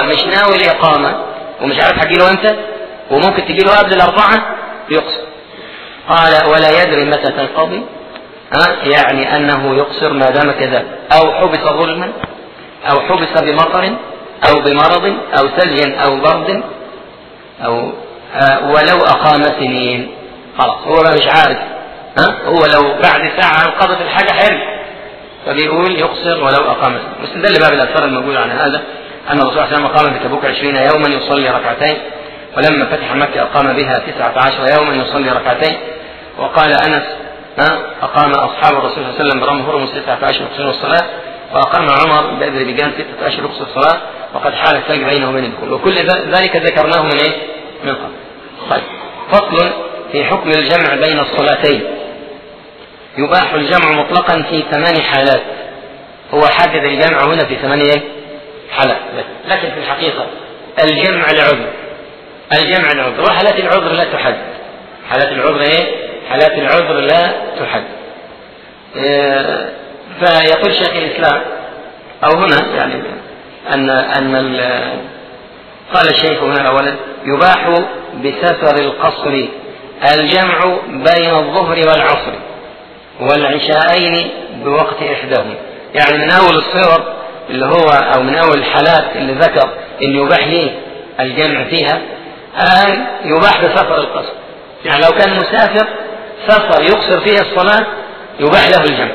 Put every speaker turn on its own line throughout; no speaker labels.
مش ناوي الإقامة ومش عارف هتجيله امتى وممكن تجيله قبل الأربعة يقصر قال ولا يدري متى تنقضي ها يعني أنه يقصر ما دام كذلك أو حبس ظلما أو حبس بمطر أو بمرض أو ثلج أو برد أو آه ولو أقام سنين خلاص هو مش عارف ها هو لو بعد ساعة انقضت الحاجة حلو فبيقول يقصر ولو أقام سنين مستدل باب الآثار الموجودة عن هذا أن الرسول صلى الله عليه وسلم قام في تبوك عشرين يوما يصلي ركعتين ولما فتح مكة أقام بها تسعة عشر يوما يصلي ركعتين وقال أنس ها أقام أصحاب الرسول صلى الله عليه وسلم برمه هرمز تسعة عشر يقصرون الصلاة وأقام عمر بأذر بجان ستة أشهر يقصر الصلاة وقد حال الثلج بينه وبين الدخول وكل ذلك ذكرناه من إيه؟ من قبل. طيب فصل في حكم الجمع بين الصلاتين يباح الجمع مطلقا في ثمان حالات هو حدد الجمع هنا في ثمانية حالات لكن في الحقيقة الجمع لعذر الجمع لعذر وحالات العذر لا تحد حالات العذر ايه؟ حالات العذر لا تحد إيه فيقول شيخ الاسلام او هنا يعني ان ان قال الشيخ هنا اولا يباح بسفر القصر الجمع بين الظهر والعصر والعشاءين بوقت احداهما يعني من اول الصور اللي هو او من اول الحالات اللي ذكر ان يباح ليه الجمع فيها الان يباح بسفر القصر يعني لو كان مسافر سفر يقصر فيه الصلاه يباح له الجمع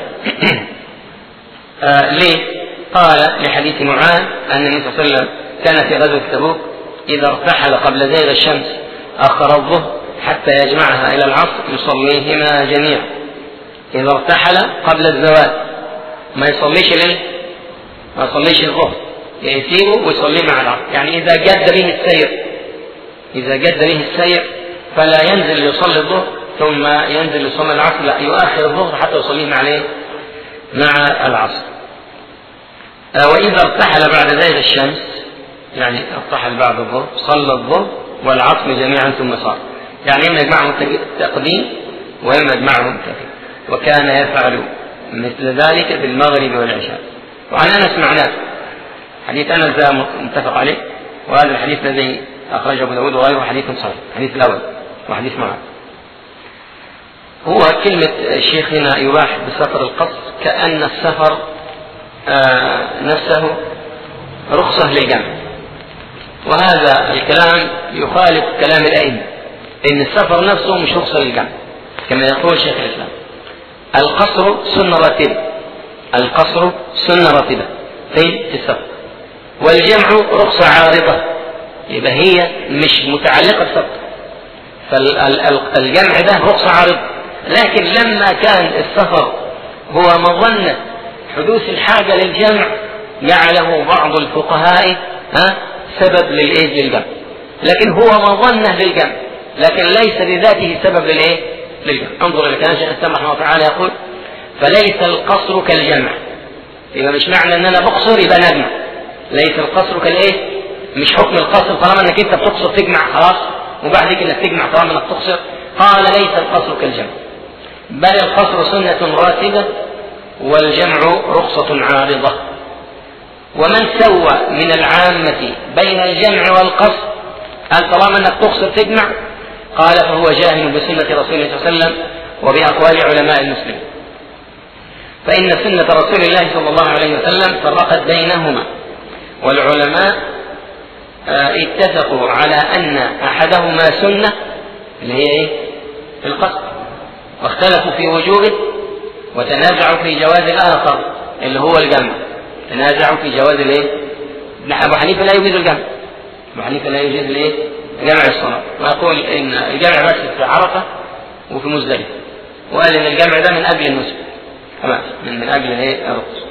آه ليه؟ قال لحديث معاذ أن النبي صلى الله عليه وسلم كان في غزوة تبوك إذا ارتحل قبل زيغ الشمس أخر الظهر حتى يجمعها إلى العصر يصليهما جميعا إذا ارتحل قبل الزوال ما يصليش ليه؟ ما يصليش الظهر يسيبه ويصليه مع العصر يعني إذا جد به السير إذا جد به السير فلا ينزل يصلي الظهر ثم ينزل يصلي العصر لا يؤخر الظهر حتى يصليه مع الايه؟ مع العصر وإذا ارتحل بعد ذلك الشمس يعني ارتحل بعد الظهر صلى الظهر والعصر جميعا ثم صار يعني إما يجمعهم التقديم وإما يجمعهم التأخير وكان يفعل مثل ذلك في المغرب والعشاء وعن أنس معناه حديث أنس ذا متفق عليه وهذا الحديث الذي أخرجه أبو داود وغيره حديث صحيح الحديث الأول وحديث معاذ هو كلمة الشيخ هنا يباح بسفر القصر كأن السفر آه نفسه رخصة للجمع وهذا الكلام يخالف كلام الأئمة إن السفر نفسه مش رخصة للجمع كما يقول شيخ الإسلام القصر سنة راتبة القصر سنة راتبة في السفر والجمع رخصة عارضة يبقى هي مش متعلقة بالسفر فالجمع ده رخصة عارضة لكن لما كان السفر هو مظنة حدوث الحاجة للجمع جعله بعض الفقهاء ها سبب للايه للجمع لكن هو مظنة للجمع لكن ليس بذاته سبب للايه للجمع انظر الى كلام شيخ الاسلام رحمه الله تعالى يقول فليس القصر كالجمع يبقى مش معنى ان انا بقصر يبقى نجمع ليس القصر كالايه مش حكم القصر طالما انك انت بتقصر تجمع خلاص وبعد كده انك تجمع طالما انك تقصر قال ليس القصر كالجمع بل القصر سنة راتبة والجمع رخصة عارضة ومن سوى من العامة بين الجمع والقصر قال طالما انك تقصر تجمع قال فهو جاهل بسنة رسول الله صلى الله عليه وسلم وبأقوال علماء المسلمين فإن سنة رسول الله صلى الله عليه وسلم فرقت بينهما والعلماء اتفقوا على أن أحدهما سنة اللي هي إيه؟ القصر واختلفوا في وجوبه وتنازعوا في جواز الآخر اللي هو الجمع تنازعوا في جواز الايه؟ أبو حنيفة لا يجوز الجمع أبو حنيفة لا يجوز الايه؟ جمع الصلاة ويقول إن الجمع بس في عرفة وفي مزدلفة وقال إن الجمع ده من أجل النسك تمام من من أجل الايه؟ الرقص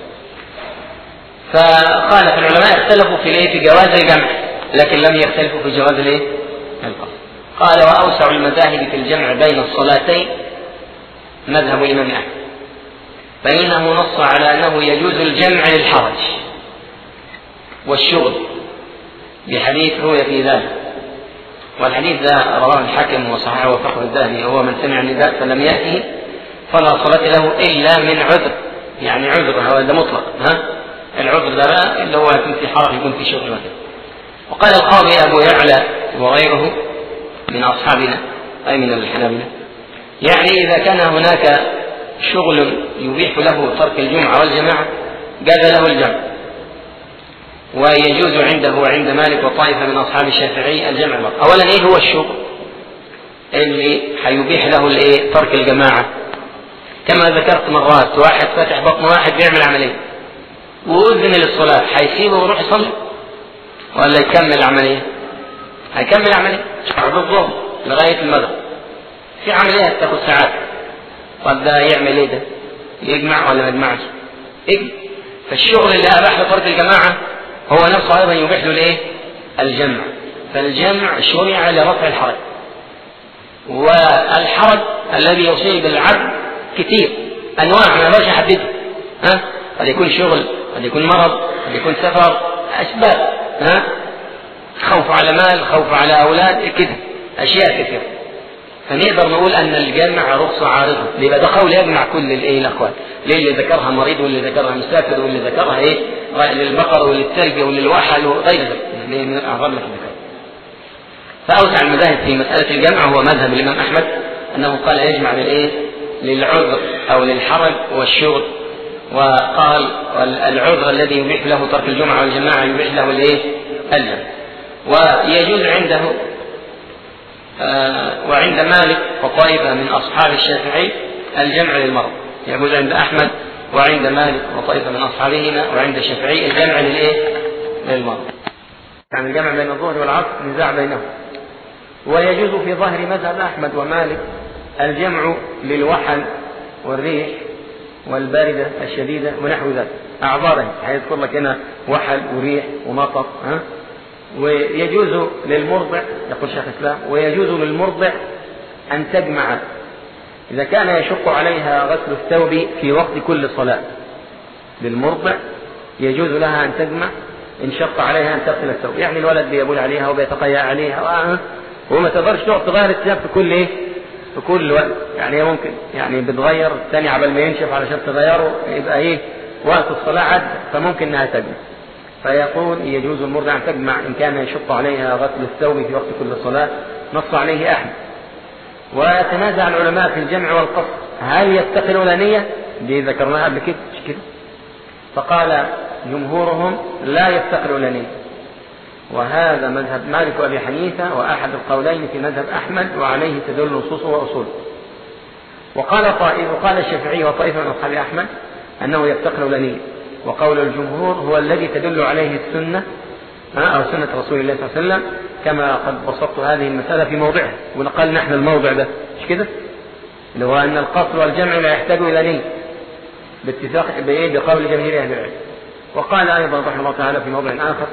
فقال العلماء اختلفوا في الايه؟ في جواز الجمع لكن لم يختلفوا في جواز الايه؟ القصر قال وأوسع المذاهب في الجمع بين الصلاتين مذهب الإمام أحمد فإنه نص على أنه يجوز الجمع للحرج والشغل بحديث روي في ذلك والحديث ذا رواه الحاكم وصححه وفقه الذهبي هو من سمع النداء فلم يأته فلا صلاة له إلا من عذر يعني عذر هذا مطلق ها العذر ده بقى اللي هو يكون في حرج يكون في شغل مثلا وقال القاضي أبو يعلى وغيره من أصحابنا أي من الحنابلة يعني إذا كان هناك شغل يبيح له ترك الجمعة والجماعة جاز له الجمع ويجوز عنده وعند مالك وطائفة من أصحاب الشافعي الجمع مرة. أولا إيه هو الشغل اللي حيبيح له الإيه ترك الجماعة كما ذكرت مرات واحد فاتح بطن واحد بيعمل عملية وأذن للصلاة حيسيبه ويروح يصلي ولا يكمل العملية؟ هيكمل العملية بعد الظهر لغاية المغرب في عملية تاخد ساعات طب ده يعمل ايه ده؟ يجمع ولا ما يجمعش؟ يجمع فالشغل اللي اباح له ترك الجماعة هو نفسه ايضا يبيح له الايه؟ الجمع فالجمع شرع لرفع الحرج والحرج الذي يصيب العبد كثير انواع ما اقدرش احددها ها قد يكون شغل قد يكون مرض قد يكون سفر اسباب ها خوف على مال خوف على اولاد كده اشياء كثيره فنقدر نقول ان الجمع رخصه عارضه يبقى ده قول يجمع كل الايه الاقوال ليه اللي ذكرها مريض واللي ذكرها مسافر واللي ذكرها ايه للبقر وللثلج وللوحل وغير ذلك من اعظم لك فاوسع المذاهب في مساله الجمع هو مذهب الامام احمد انه قال يجمع للايه للعذر او للحرج والشغل وقال العذر الذي يبيح له ترك الجمعه والجماعه يبيح له الايه الجمع ويجوز عنده آه وعند مالك وطائفة من أصحاب الشافعي الجمع للمرض يجوز عند أحمد وعند مالك وطائفة من أصحابهما وعند الشافعي الجمع للإيه؟ للمرض يعني الجمع بين الظهر والعصر نزاع بينهم ويجوز في ظاهر مذهب أحمد ومالك الجمع للوحل والريح والباردة الشديدة ونحو ذلك أعذاره هيذكر لك هنا وحل وريح ومطر ها ويجوز للمرضع يقول شيخ الاسلام ويجوز للمرضع ان تجمع اذا كان يشق عليها غسل الثوب في وقت كل صلاه للمرضع يجوز لها ان تجمع ان شق عليها ان تغسل الثوب يعني الولد بيبول عليها وبيتقيأ عليها وما تقدرش تقعد تغير الثياب في كل ايه في كل وقت يعني هي ممكن يعني بتغير الثاني عبال ما ينشف علشان تغيره يبقى ايه وقت الصلاه عدى فممكن انها تجمع فيقول يجوز المرضع أن تجمع إن كان يشق عليها غسل الثوب في وقت كل صلاة نص عليه أحمد ويتنازع العلماء في الجمع والقصر هل يتقي الأولانية؟ دي ذكرناها قبل كده مش كده؟ فقال جمهورهم لا يتقي الأولانية وهذا مذهب مالك وأبي حنيفة وأحد القولين في مذهب أحمد وعليه تدل نصوصه وأصوله وقال طائف وقال الشافعي وطائفة من أصحاب أحمد أنه يتقي الأولانية وقول الجمهور هو الذي تدل عليه السنة أو سنة رسول الله صلى الله عليه وسلم كما قد بسطت هذه المسألة في موضعها ونقل نحن الموضع ده مش كده؟ اللي هو أن القصر والجمع لا يحتاج إلى نية باتفاق بإيه؟ بقول جماهير أهل العلم وقال أيضا رحمه الله تعالى في موضع آخر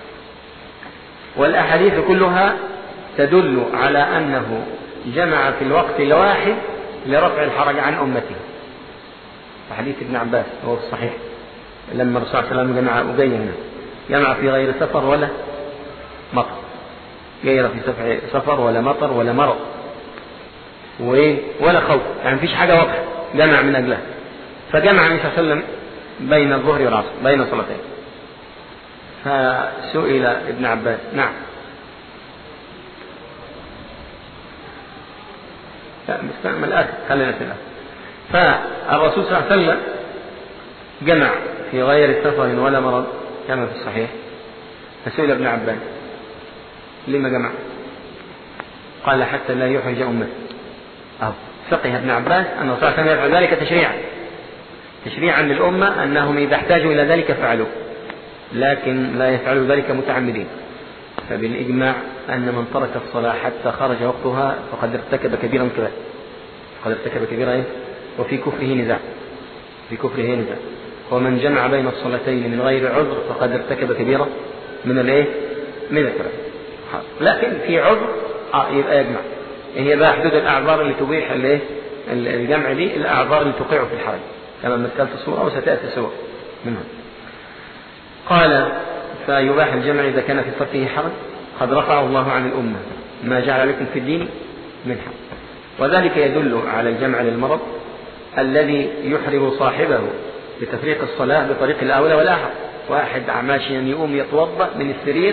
والأحاديث كلها تدل على أنه جمع في الوقت الواحد لرفع الحرج عن أمته حديث ابن عباس هو في الصحيح لما الرسول صلى الله عليه وسلم جمع أبي هنا جمع في غير سفر ولا مطر غير في سفر ولا مطر ولا مرض وإيه ولا خوف يعني مفيش حاجة واضحة جمع من أجلها فجمع النبي صلى الله عليه وسلم بين الظهر والعصر بين صلاتين فسئل ابن عباس نعم لا مستعمل الآخر خلينا في الآخر فالرسول صلى الله عليه وسلم جمع في غير سفر ولا مرض كما في الصحيح فسئل ابن عباس لما جمع قال حتى لا يحرج أمته أو فقه ابن عباس أن الرسول صلى الله عليه وسلم يفعل ذلك تشريعا تشريعا للأمة أنهم إذا احتاجوا إلى ذلك فعلوه لكن لا يفعلوا ذلك متعمدين فبالإجماع أن من ترك الصلاة حتى خرج وقتها فقد ارتكب كبيرا كبيرا فقد ارتكب كبيرا إيه؟ وفي كفره نزاع في كفره نزاع ومن جمع بين الصلاتين من غير عذر فقد ارتكب كبيرة من الايه؟ من الكبائر. لكن في عذر اه يبقى يجمع. هي بقى حدود الاعذار اللي تبيح الايه؟ الجمع دي الاعذار اللي توقعه في الحرج. كما مثلت الصورة وستأتي سور منها. قال فيباح الجمع إذا كان في تركه حرج قد رفعه الله عن الأمة ما جعل لكم في الدين من حرج وذلك يدل على الجمع للمرض الذي يحرم صاحبه بتفريق الصلاة بطريق الأولى والآخر واحد ماشيا يقوم يتوضأ من السرير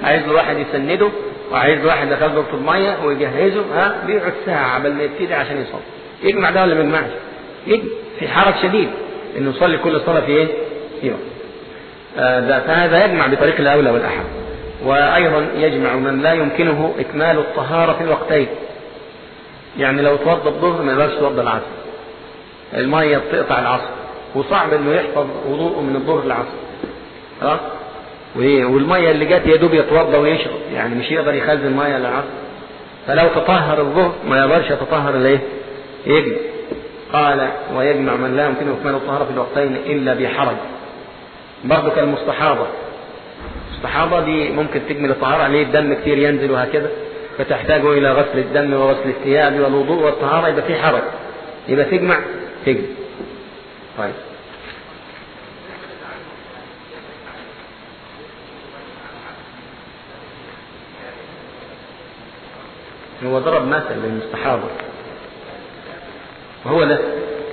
عايز له واحد يسنده وعايز له واحد ياخد له الميه ويجهزه ها بيقعد ساعه قبل ما يبتدي عشان يصلي يجمع ده ولا ما يجمعش؟ يجمع في حرج شديد انه يصلي كل صلاه في ايه؟ في وقت آه ده فهذا يجمع بطريق الاولى والاحب وايضا يجمع من لا يمكنه اكمال الطهاره في الوقتين يعني لو توضى الظهر ما يقدرش يتوضى العصر الميه بتقطع العصر وصعب انه يحفظ وضوءه من الظهر للعصر خلاص والميه اللي جت يا دوب يتوضى ويشرب يعني مش يقدر يخزن ميه للعصر فلو تطهر الظهر ما يقدرش يتطهر الايه؟ يجمع قال ويجمع من لا يمكنه اكمال الطهاره في الوقتين الا بحرج برضه كالمستحاضه المستحاضه دي ممكن تكمل الطهاره عليه الدم كتير ينزل وهكذا فتحتاج الى غسل الدم وغسل الثياب والوضوء والطهاره يبقى في حرج يبقى تجمع تجمع طيب هو ضرب مثل للمستحاضة وهو ده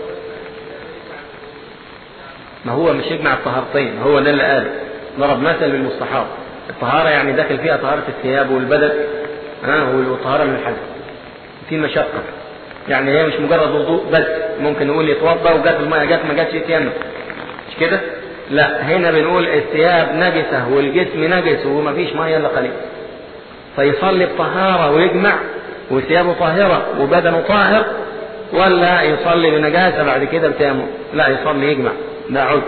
ما هو مش يجمع الطهارتين هو ده اللي قال ضرب مثل للمستحاضة الطهارة يعني داخل فيها طهارة الثياب والبدن ها والطهارة من الحدث في مشقة يعني هي مش مجرد وضوء بس ممكن نقول يتوضا وجات الميه جت ما جاتش يتيمم مش كده؟ لا هنا بنقول الثياب نجسه والجسم نجس ومفيش ميه الا قليل فيصلي بطهاره ويجمع وثيابه طاهره وبدنه طاهر ولا يصلي بنجاسه بعد كده بتيمم لا يصلي يجمع ده عذر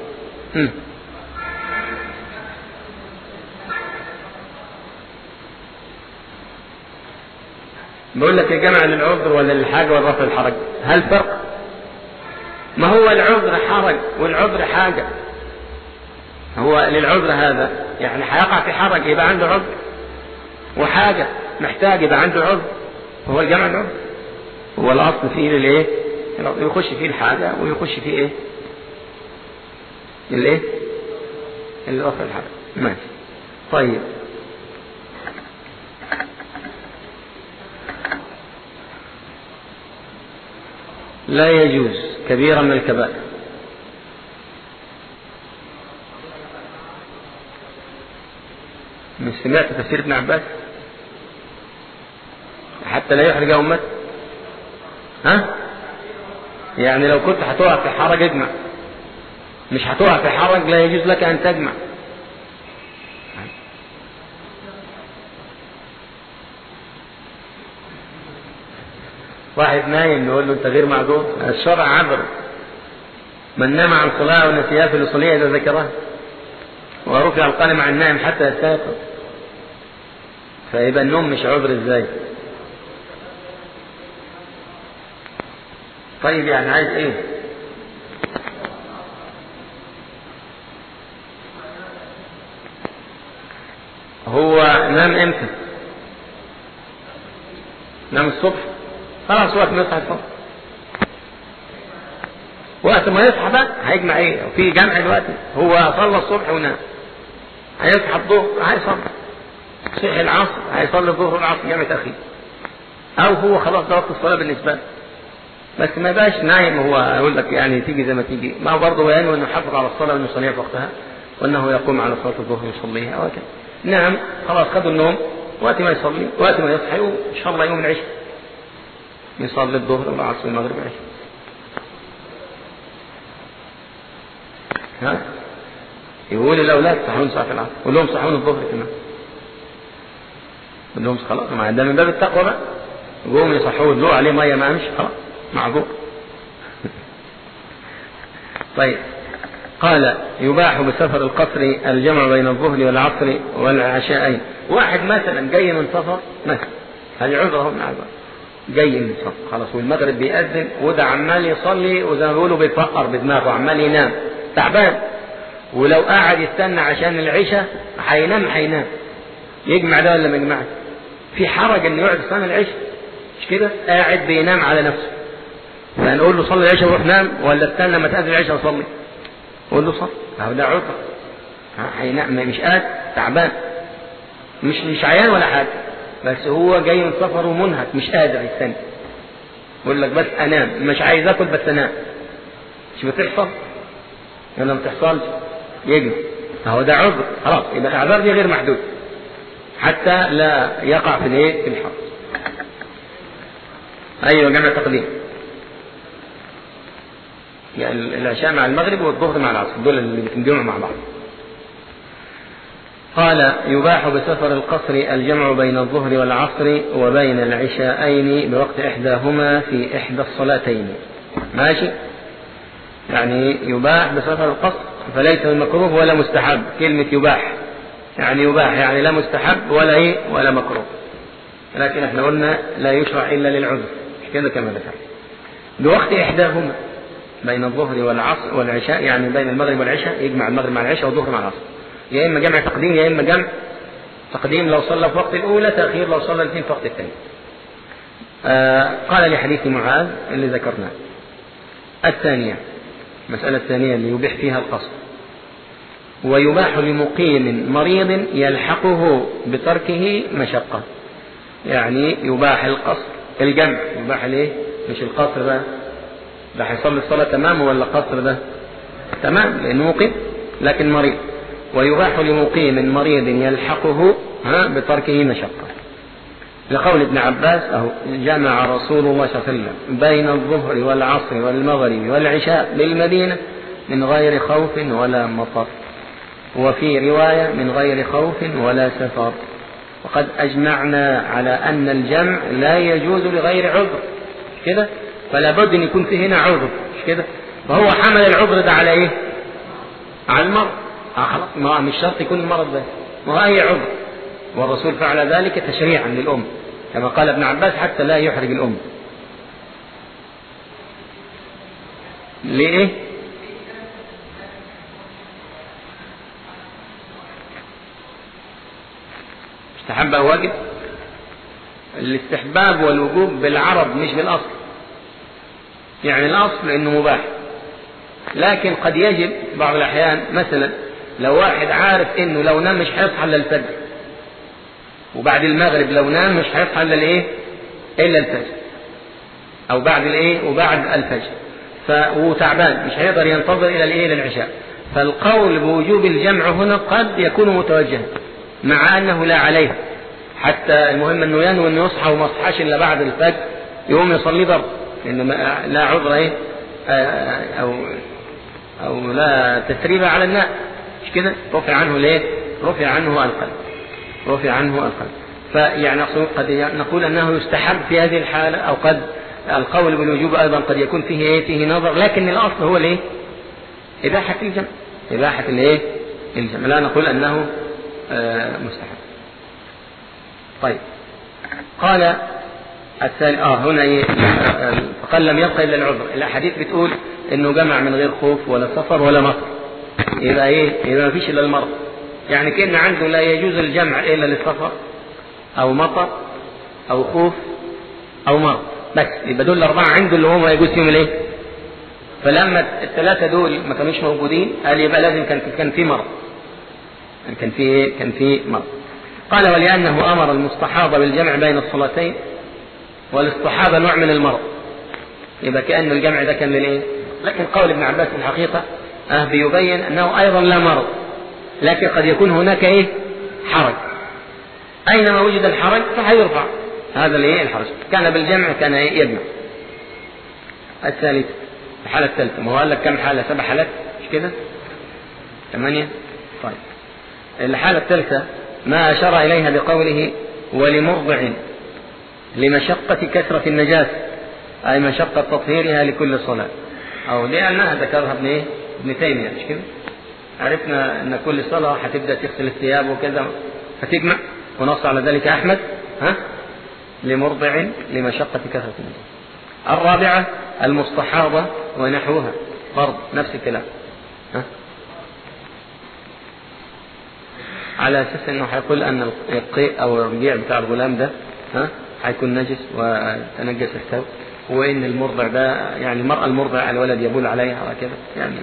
بقول لك الجمع للعذر ولا للحاجة ولا رفع الحرج هل فرق ما هو العذر حرج والعذر حاجة هو للعذر هذا يعني هيقع في حرج يبقى عنده عذر وحاجة محتاج يبقى عنده عذر هو الجمع العذر هو الأصل فيه للإيه؟ يخش فيه الحاجة ويخش فيه إيه؟ الإيه؟ الرفع الحرج ماشي طيب لا يجوز كبيرا من الكبائر مش سمعت تفسير ابن عباس حتى لا يحرج أمته ها يعني لو كنت هتقع في حرج اجمع مش هتقع في حرج لا يجوز لك أن تجمع واحد نايم نقول له انت غير معذور الشرع عذر من نام عن صلاة ونسيها فليصليها إذا ذكرها ورفع القلم عن النائم حتى يستيقظ فيبقى النوم مش عذر ازاي طيب يعني عايز ايه هو نام امتى نام الصبح خلاص وقت ما يصحى الصبح وقت ما يصحى بقى هيجمع ايه في جمع دلوقتي هو صلى الصبح ونام هيصحى الظهر هيصلي صحي العصر هيصلي الظهر والعصر جامع تاخير او هو خلاص ده وقت الصلاه بالنسبه له بس ما يبقاش نايم هو يقول لك يعني تيجي زي ما تيجي ما هو برضه ينوي انه يحافظ على الصلاه وانه يصليها في وقتها وانه يقوم على صلاه الظهر ويصليها وهكذا نعم خلاص خدوا النوم وقت ما يصلي وقت ما يصحى وان شاء الله يوم العشاء يصلي الظهر والعصر والمغرب والعشاء ها يقول الاولاد صحون صلاه العصر قول لهم صحون الظهر كمان قول لهم خلاص ما ده من باب التقوى بقى يقوم يصحوا له عليه ميه ما مش خلاص معذور طيب قال يباح بسفر القصر الجمع بين الظهر والعصر والعشاءين واحد مثلا جاي من سفر مثلا هذه عذره من عذره جاي من سفر خلاص والمغرب بيأذن وده عمال يصلي وزي ما بيقولوا بيفقر بدماغه عمال ينام تعبان ولو قعد يستنى عشان العشاء هينام هينام يجمع ده ولا ما يجمعش في حرج انه يقعد يستنى العشاء مش كده قاعد بينام على نفسه فنقول له صلي العشاء وروح نام ولا استنى ما تأذن العشاء وصلي قول له صلي اهو ده عذر هينام مش قاعد تعبان مش مش عيان ولا حاجه بس هو جاي من سفر ومنهك مش قادر يستنى يقول لك بس انام مش عايز اكل بس انام مش بتحصل ولا ما بتحصلش يجي اهو ده عذر خلاص يبقى الاعذار دي غير محدود حتى لا يقع في الايه في الحرج ايوه جمع تقديم يعني العشاء مع المغرب والظهر مع العصر دول اللي بتنجمعوا مع بعض قال يباح بسفر القصر الجمع بين الظهر والعصر وبين العشاءين بوقت إحداهما في إحدى الصلاتين ماشي يعني يباح بسفر القصر فليس المكروه ولا مستحب كلمة يباح يعني يباح يعني لا مستحب ولا إيه ولا مكروه لكن احنا قلنا لا يشرع إلا للعذر مش كده كما ذكر بوقت إحداهما بين الظهر والعصر والعشاء يعني بين المغرب والعشاء يجمع المغرب مع العشاء والظهر مع العصر يا إما جمع تقديم يا إما جمع تقديم لو صلى في وقت الأولى تأخير لو صلى الاثنين في وقت الثاني آه قال لحديث معاذ اللي ذكرناه الثانية المسألة الثانية اللي يبيح فيها القصر ويباح لمقيم مريض يلحقه بتركه مشقة يعني يباح القصر الجمع يباح ليه مش القصر بقى ده هيصلي الصلاة تمام ولا قصر ده تمام لأنه مقيم لكن مريض ويباح لمقيم مريض يلحقه ها بتركه مشقة لقول ابن عباس أهو جمع رسول الله صلى الله عليه وسلم بين الظهر والعصر والمغرب والعشاء بالمدينة من غير خوف ولا مطر وفي رواية من غير خوف ولا سفر وقد أجمعنا على أن الجمع لا يجوز لغير عذر كده فلا بد أن يكون في هنا عذر مش كده فهو حمل العذر ده على إيه على المرض آه خلاص ما مش شرط يكون المرض ده ما هو أي عذر والرسول فعل ذلك تشريعا للأم كما قال ابن عباس حتى لا يحرج الأم ليه مستحب أو واجب الاستحباب والوجوب بالعرب مش بالأصل يعني الأصل إنه مباح لكن قد يجب بعض الأحيان مثلا لو واحد عارف إنه لو نام مش هيصحى إلا الفجر وبعد المغرب لو نام مش هيصحى إلا الإيه؟ إلا الفجر أو بعد الإيه؟ وبعد الفجر فهو تعبان مش هيقدر ينتظر إلى الإيه؟ إلى العشاء فالقول بوجوب الجمع هنا قد يكون متوجها مع أنه لا عليه حتى المهم أنه ينوي أنه يصحى وما يصحاش إلا بعد الفجر يقوم يصلي ضرب لأن لا عذر إيه أو أو لا تسريب على الناس مش كده رفع عنه ليه رفع عنه القلب رفع عنه القلب فيعني أقصد قد نقول أنه يستحب في هذه الحالة أو قد القول بالوجوب أيضا قد يكون فيه إيه فيه نظر لكن الأصل هو الإيه إباحة الجمع إباحة الإيه الجمع لا نقول أنه مستحب طيب قال الثاني اه هنا ايه قال لم يبقى الا العذر الاحاديث بتقول انه جمع من غير خوف ولا سفر ولا مطر يبقى ايه يبقى ما فيش الا المرض يعني كان عنده لا يجوز الجمع الا للسفر او مطر او خوف او مرض بس يبقى دول الاربعه عنده اللي هم يجوز فيهم الايه فلما الثلاثه دول ما كانوش موجودين قال يبقى لازم كان كان في مرض كان في ايه كان في مرض قال ولأنه أمر المستحاضة بالجمع بين الصلاتين والاستحاضة نوع من المرض يبقى كأن الجمع ده كان للإيه؟ لكن قول ابن عباس في الحقيقة أه بيبين أنه أيضا لا مرض لكن قد يكون هناك إيه؟ حرج أينما وجد الحرج فحيرفع هذا الإيه الحرج كان بالجمع كان إيه؟ يجمع الثالث الحالة الثالثة ما هو قال لك كم حالة سبع حالات مش كده؟ ثمانية طيب الحالة الثالثة ما أشار إليها بقوله ولمرضع لمشقة كثرة النجاسة أي مشقة تطهيرها لكل صلاة أو لأنها ذكرها ابن إيه؟ ابن تيمية مش كده؟ عرفنا أن كل صلاة هتبدأ تغسل الثياب وكذا فتجمع ونص على ذلك أحمد ها؟ لمرضع لمشقة كثرة النجاسة الرابعة المستحاضة ونحوها برضه نفس الكلام ها؟ على اساس انه هيقول ان القيء او الرجيع بتاع الغلام ده ها هيكون نجس وتنجس الثوب وان المرضع ده يعني المراه المرضع الولد يبول عليها وكذا يعني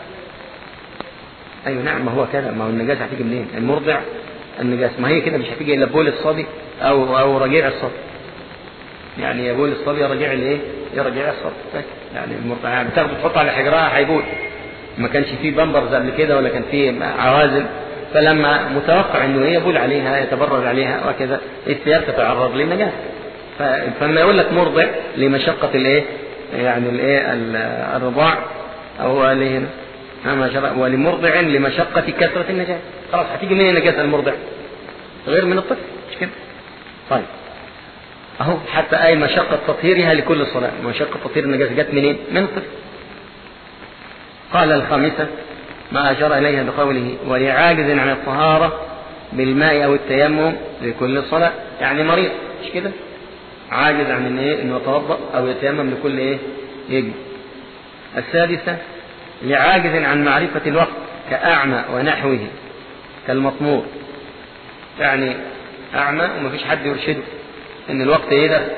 ايوه نعم ما هو كذا ما هو النجاسه هتيجي منين؟ المرضع النجاسه ما هي كده مش هتيجي الا بول الصبي او او رجيع الصبي يعني يبول الصبي يا رجيع الايه؟ يا رجيع الصبي يعني المرضع يعني بتاخده تحط على حجرها هيبول ما كانش فيه بامبرز قبل كده ولا كان فيه عوازل فلما متوقع انه يبول عليها يتبرج عليها وكذا الثياب تتعرض للنجاسه فلما يقول لك مرضع لمشقه الايه يعني الايه الرضاع او هنا ولمرضع لمشقة كثرة النجاسة خلاص هتيجي منين النجاسة المرضع غير من الطفل مش كده طيب اهو حتى اي مشقة تطهيرها لكل صلاة مشقة تطهير النجاسة جت منين من الطفل قال الخامسة ما أشار إليها بقوله ولعاجز عن الطهارة بالماء أو التيمم لكل صلاة يعني مريض مش كده عاجز عن إن إيه إنه يتوضأ أو يتيمم لكل إيه يجب السادسة لعاجز عن معرفة الوقت كأعمى ونحوه كالمطمور يعني أعمى وما فيش حد يرشده إن الوقت إيه ده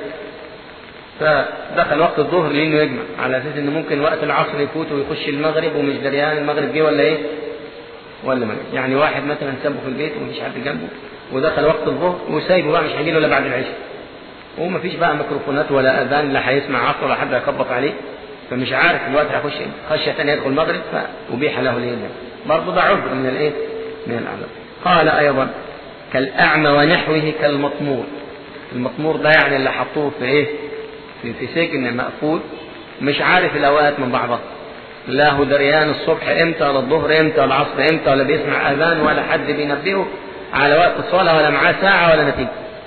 فدخل وقت الظهر لانه يجمع على اساس ان ممكن وقت العصر يفوت ويخش المغرب ومش دريان المغرب جه ولا ايه؟ ولا ما يعني واحد مثلا سابه في البيت ومفيش حد جنبه ودخل وقت الظهر وسايبه بقى مش هيجي له الا بعد العشاء ومفيش بقى ميكروفونات ولا اذان لا هيسمع عصر ولا حد هيخبط عليه فمش عارف الوقت هيخش خشية ان يدخل المغرب فأبيح له ليلا برضه ده عذر من الايه؟ من الاعذار قال ايضا كالاعمى ونحوه كالمطمور المطمور ده يعني اللي حطوه في ايه؟ في, في سجن مقفول مش عارف الاوقات من بعضها لا هو دريان الصبح امتى ولا الظهر امتى ولا العصر امتى ولا بيسمع اذان ولا حد بينبهه على وقت الصلاه ولا معاه ساعه ولا نتيجه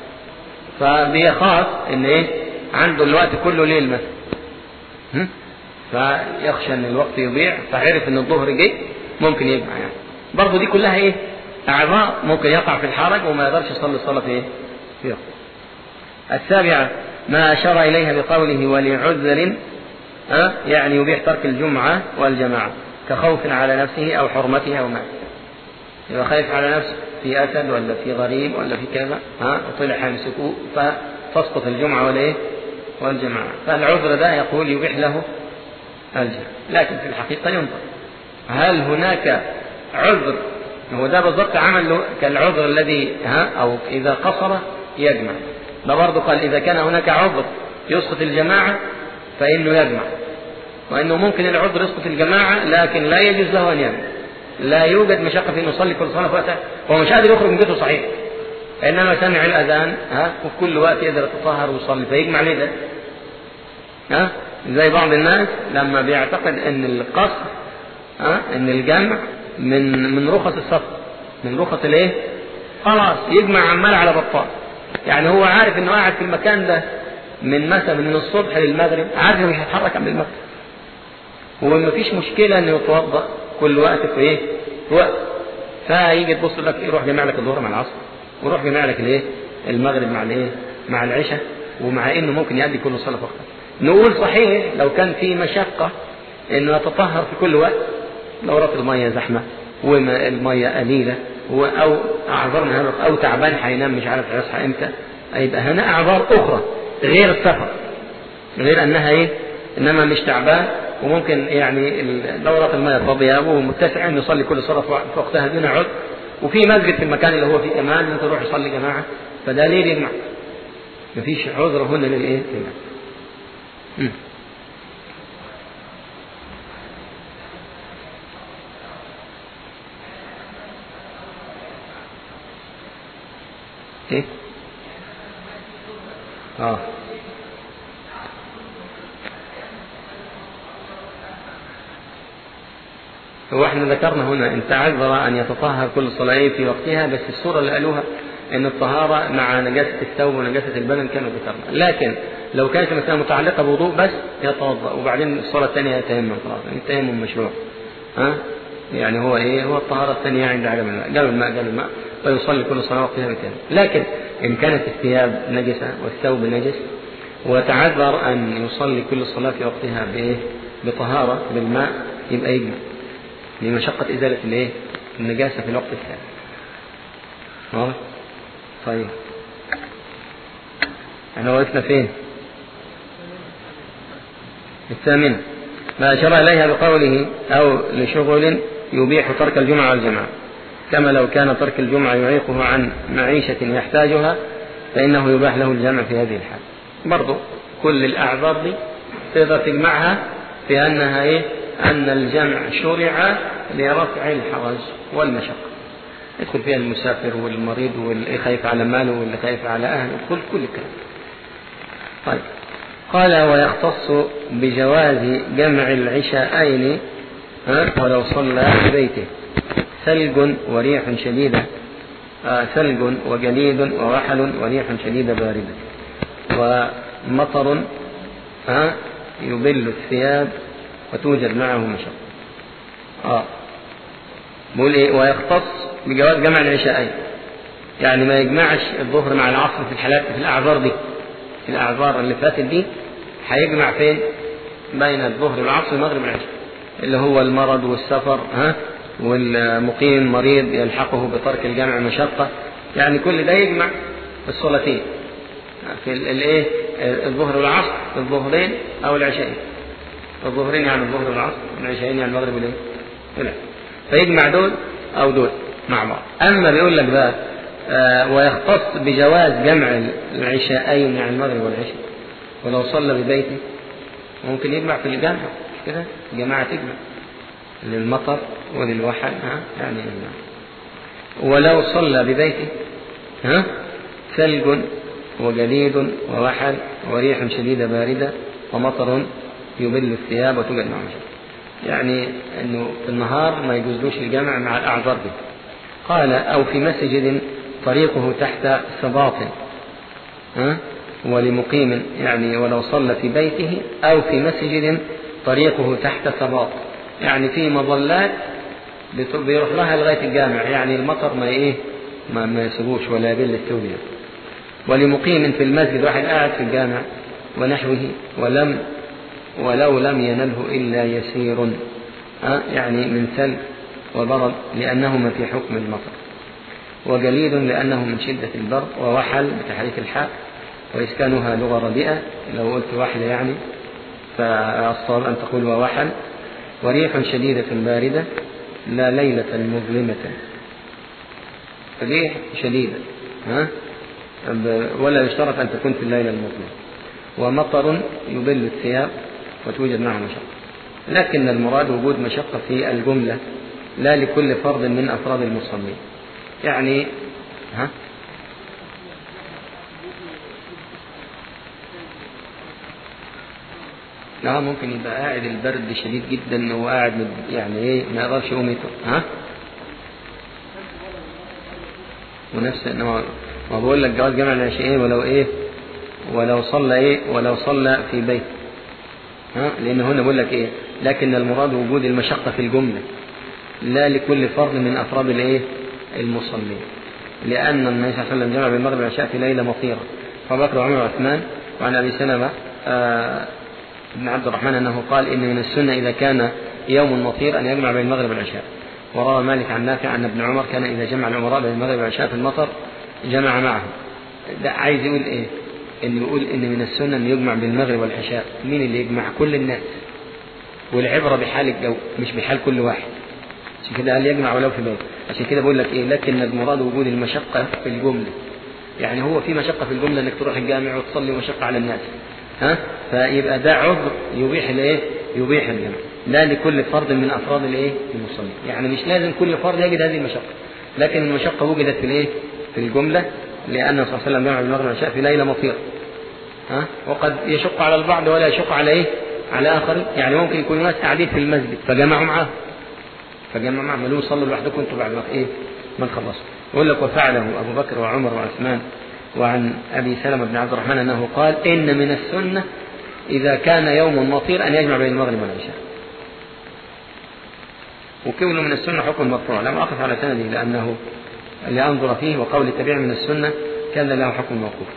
فبيخاف ان ايه عنده الوقت كله ليل مثلا فيخشى ان الوقت يضيع فعرف ان الظهر جه ممكن يجمع يعني برضه دي كلها ايه اعضاء ممكن يقع في الحرج وما يقدرش يصلي الصلاه في ايه في وقت السابعه ما أشار إليها بقوله ولعذر أه؟ يعني يبيح ترك الجمعة والجماعة كخوف على نفسه أو حرمته أو ما يبقى خايف على نفسه في أسد ولا في غريب ولا في كذا ها وطلع يمسكوه فتسقط الجمعة والإيه والجماعة فالعذر ده يقول يبيح له الجمع لكن في الحقيقة ينظر هل هناك عذر هو ده بالضبط عمل كالعذر الذي ها أو إذا قصر يجمع ده برضه قال إذا كان هناك عذر يسقط الجماعة فإنه يجمع وإنه ممكن العذر يسقط الجماعة لكن لا يجوز له أن يجمع لا يوجد مشقة في أن يصلي كل صلاة في وقتها هو مش قادر يخرج من بيته صحيح إنما سمع الأذان ها وفي كل وقت يقدر يتطهر ويصلي فيجمع ليه ده؟ ها زي بعض الناس لما بيعتقد ان القصر ها ان الجمع من من رخص السفر من رخص الايه؟ خلاص يجمع عمال على بطال يعني هو عارف انه قاعد في المكان ده من مثلا من الصبح للمغرب عارف انه مش هيتحرك قبل المغرب وما فيش مشكلة انه يتوضأ كل وقت في ايه؟ في وقت فيجي تبص لك يروح جمع لك الظهر مع العصر ويروح جمع لك الايه؟ المغرب مع الايه؟ مع العشاء ومع انه ممكن يؤدي كل صلاة في وقتها. نقول صحيح لو كان في مشقة انه يتطهر في كل وقت دورات المية زحمة والمية قليلة او اعذار من هذا او تعبان هينام مش عارف هيصحى امتى يبقى هنا اعذار اخرى غير السفر غير انها ايه انما مش تعبان وممكن يعني دورة المياه فاضية ومتسعة انه يصلي كل صلاة في وقتها دون عذر وفي مسجد في المكان اللي هو فيه كمان ممكن يروح يصلي جماعة فده ليه يجمع مفيش عذر هنا للايه؟ للجمع ايه اه هو احنا ذكرنا هنا ان تعذر ان يتطهر كل صلاة في وقتها بس الصورة اللي قالوها ان الطهارة مع نجاسة الثوب ونجاسة البدن كانوا ذكرنا لكن لو كانت المسألة متعلقة بوضوء بس يتوضأ وبعدين الصلاة الثانية يتيمم خلاص يعني التيمم مشروع ها يعني هو ايه هو الطهارة الثانية عند عدم الماء قالوا الماء قالوا الماء ويصلي كل صلاة وقتها بكذا لكن إن كانت الثياب نجسة والثوب نجس وتعذر أن يصلي كل صلاة في وقتها بإيه؟ بطهارة بالماء يبقى يجمع لمشقة إزالة الإيه؟ النجاسة في الوقت الثاني واضح؟ طيب احنا وقفنا فين؟ الثامنة ما أشار إليها بقوله أو لشغل يبيح ترك الجمعة والجماعة كما لو كان ترك الجمعة يعيقه عن معيشة يحتاجها فإنه يباح له الجمع في هذه الحال برضو كل الأعذار دي تقدر تجمعها في أنها إيه؟ أن الجمع شرع لرفع الحرج والمشقة يدخل فيها المسافر والمريض واللي خايف على ماله واللي خايف على أهله كل كل الكلام طيب قال ويختص بجواز جمع العشاءين ولو صلى في بيته ثلج وريح شديدة آه ثلج وجليد ووحل وريح شديدة باردة ومطر آه يبل الثياب وتوجد معه مشقة آه بقول إيه ويختص بجواز جمع العشاءين يعني ما يجمعش الظهر مع العصر في الحالات في الأعذار دي في الأعذار اللي فاتت دي هيجمع فين بين الظهر والعصر والمغرب والعشاء اللي هو المرض والسفر ها والمقيم مريض يلحقه بترك الجمع مشقة يعني كل ده يجمع الصلاتين في الايه الظهر والعصر الظهرين او العشاءين الظهرين يعني الظهر والعصر والعشاءين يعني المغرب والايه لا فيجمع دول او دول مع بعض اما بيقول لك بقى آه ويختص بجواز جمع العشاءين يعني المغرب والعشاء ولو صلى ببيته ممكن يجمع في الجامع مش كده الجماعة تجمع للمطر وللوحل ها يعني يجمع ولو صلى ببيته ها ثلج وجليد ووحل وريح شديدة باردة ومطر يبل الثياب وتوجد معه يعني انه في النهار ما يجوزلوش الجمع مع الاعذار دي قال او في مسجد طريقه تحت سباط ها ولمقيم يعني ولو صلى في بيته أو في مسجد طريقه تحت سباط يعني في مظلات بيروح لها لغاية الجامع يعني المطر ما إيه ما, ما يسيبوش ولا يبل التوبية ولمقيم في المسجد واحد قاعد في الجامع ونحوه ولم ولو لم ينله إلا يسير أه يعني من ثلج وبرد لأنهما في حكم المطر وجليد لأنه من شدة البرد ووحل بتحريك الحاء وإسكانها لغة رديئة لو قلت واحدة يعني فالصواب أن تقول ووحل وريح شديدة باردة لا ليلة مظلمة ريح شديدة ها ولا يشترط أن تكون في الليلة المظلمة ومطر يبل الثياب وتوجد معه مشقة لكن المراد وجود مشقة في الجملة لا لكل فرد من أفراد المصلين يعني ها لا ممكن يبقى قاعد البرد شديد جدا وقاعد يعني ايه ما يقدرش يقوم يطلع ها ونفس ما ما بقول لك جواز جمع العشاء ايه ولو ايه ولو صلى ايه ولو صلى في بيت ها لان هنا بقول لك ايه لكن المراد وجود المشقه في الجمله لا لكل فرد من افراد الايه المصلين لان النبي صلى الله عليه وسلم جمع بين المغرب والعشاء في ليله مطيره فابو بكر وعمر وعثمان وعن ابي سلمه آه بن عبد الرحمن أنه قال إن من السنة إذا كان يوم مطير أن يجمع بين المغرب والعشاء وروى مالك عن نافع أن ابن عمر كان إذا جمع الأمراء بين المغرب والعشاء في المطر جمع معه ده عايز يقول إيه إن يقول إن من السنة أن يجمع بين المغرب والعشاء مين اللي يجمع كل الناس والعبرة بحال الجو مش بحال كل واحد عشان كده قال يجمع ولو في بيت عشان كده بقول لك إيه لكن المراد وجود المشقة في الجملة يعني هو في مشقة في الجملة إنك تروح الجامع وتصلي مشقة على الناس ها فيبقى ده عذر يبيح الايه يبيح الجمع لا لكل فرد من افراد الايه المصلين يعني مش لازم كل فرد يجد هذه المشقه لكن المشقه وجدت في الايه في الجمله لان صلى الله عليه وسلم جمع المغرب والعشاء في ليله مطيره ها وقد يشق على البعض ولا يشق على ايه على اخر يعني ممكن يكون ناس قاعدين في المسجد فجمعوا معاه فجمعوا معاه قالوا صلوا لوحدكم انتوا بعد ما ايه ما خلصوا يقول لك وفعله ابو بكر وعمر وعثمان وعن أبي سلمة بن عبد الرحمن أنه قال إن من السنة إذا كان يوم مطير أن يجمع بين المغرب والعشاء وكونه من السنة حكم مرفوع لم أقف على سنده لأنه لأنظر فيه وقول التبيع من السنة كان له حكم موقوف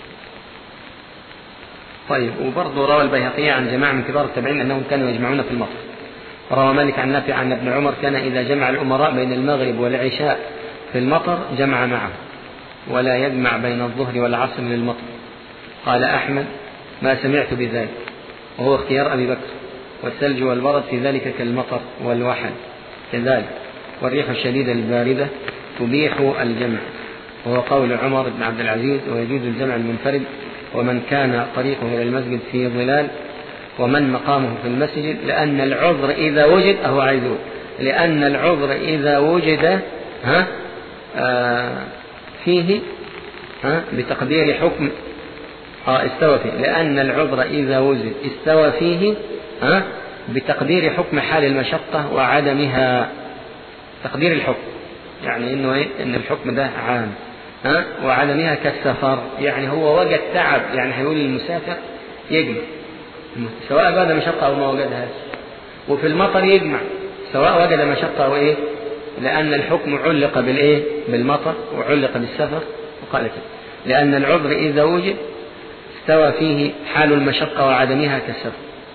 طيب وبرضه روى البيهقي عن جماعة من كبار التابعين أنهم كانوا يجمعون في المطر روى مالك عن نافع عن ابن عمر كان إذا جمع الأمراء بين المغرب والعشاء في المطر جمع معه ولا يجمع بين الظهر والعصر للمطر قال أحمد ما سمعت بذلك وهو اختيار أبي بكر والثلج والبرد في ذلك كالمطر والوحل كذلك والريح الشديدة الباردة تبيح الجمع وهو قول عمر بن عبد العزيز ويجوز الجمع المنفرد ومن كان طريقه إلى المسجد في ظلال ومن مقامه في المسجد لأن العذر إذا وجد أهو عايز لأن العذر إذا وجد ها آه فيه ها بتقدير حكم اه استوى فيه لأن العذر إذا وجد استوى فيه ها بتقدير حكم حال المشقة وعدمها تقدير الحكم يعني انه ايه ان الحكم ده عام ها وعدمها كالسفر يعني هو وجد تعب يعني هيقول للمسافر يجمع سواء وجد مشقة أو ما وجدهاش وفي المطر يجمع سواء وجد مشقة أو إيه لأن الحكم علق بالإيه بالمطر وعلق بالسفر وقال كده لأن العذر إذا وجد استوى فيه حال المشقة وعدمها كالسفر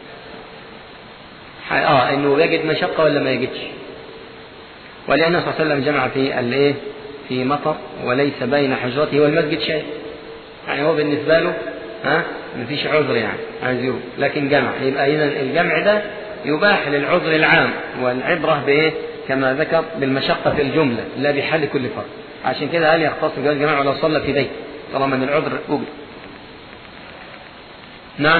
اه انه يجد مشقة ولا ما يجدش ولأن صلى الله عليه وسلم جمع في الايه في مطر وليس بين حجرته والمسجد شيء يعني هو بالنسبة له ها ما فيش عذر يعني عايز يقول لكن جمع يبقى إذا الجمع ده يباح للعذر العام والعبرة بإيه كما ذكر بالمشقة في الجملة لا بحل كل فرد عشان كده هل يختص بجواز الجماعة ولا صلى في بيت طالما من العذر وجد نعم